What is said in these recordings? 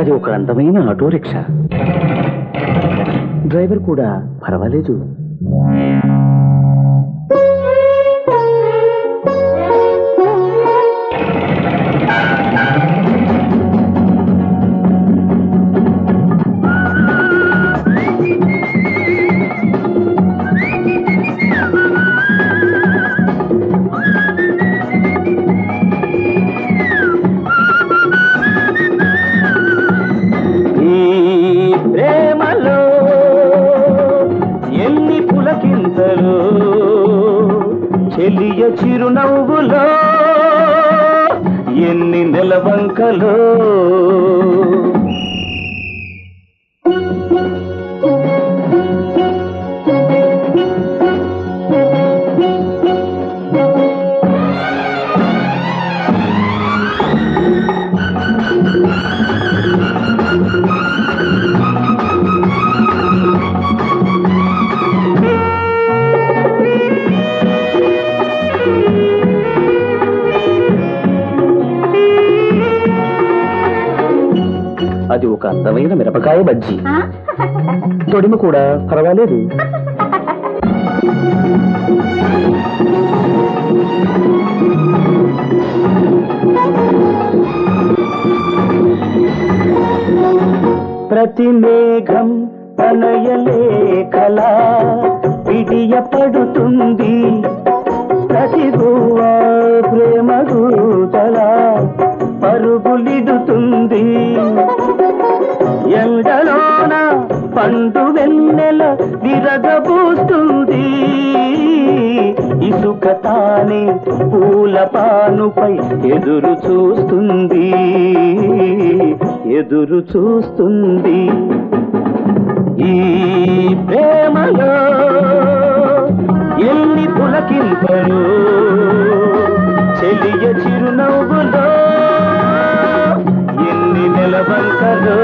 అది ఒక అందమైన ఆటో రిక్షా డ్రైవర్ కూడా పర్వాలేదు ఈ ప్రేమలో ఎన్ని పులకింతలు చెలియ చిరునవ్వులో ఎన్ని నెలవంకలో అది ఒక అందమైన మిరపకాయ బజ్జీ తొడిమ కూడా పర్వాలేదు ప్రతి మేఘం తనయలేఖలా విడియ పడుతుంది ప్రతి గువ్వ ప్రేమ దూతలా పరుగులిడుతుంది ఎండలోన పండు వెన్నెల విరగబూస్తుంది ఇసుక తానే పూల పానుపై ఎదురు చూస్తుంది ఎదురు చూస్తుంది ఈ ప్రేమలో ఎన్ని పులకింపలు చెలియ చిరునవ్వులో ఎన్ని నెలవంకలు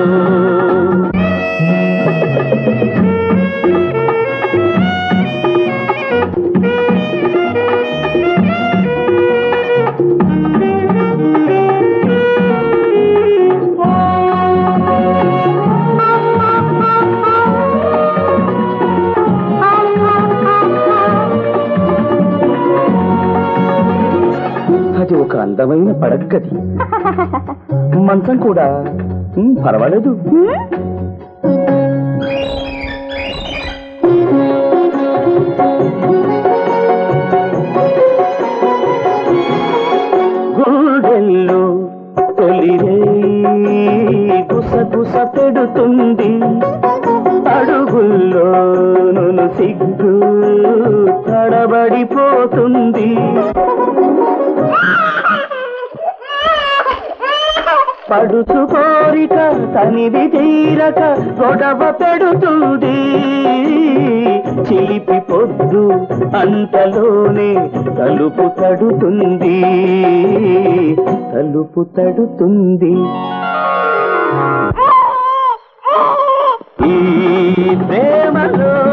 అది ఒక అందమైన పడగ్గది మంచం కూడా ఉమ్, పర్వాలేదు గుండెల్లో తొలిరే గుసగుస పెడుతుంది అడుగుల్లో నును సిగ్గు తడబడిపోతుంది పడుచు కోరిక తనివి తీరక గొడవ పెడుతుంది చిలిపి పొద్దు అంతలోనే తలుపు తడుతుంది తలుపు తడుతుంది ఈ ప్రేమలో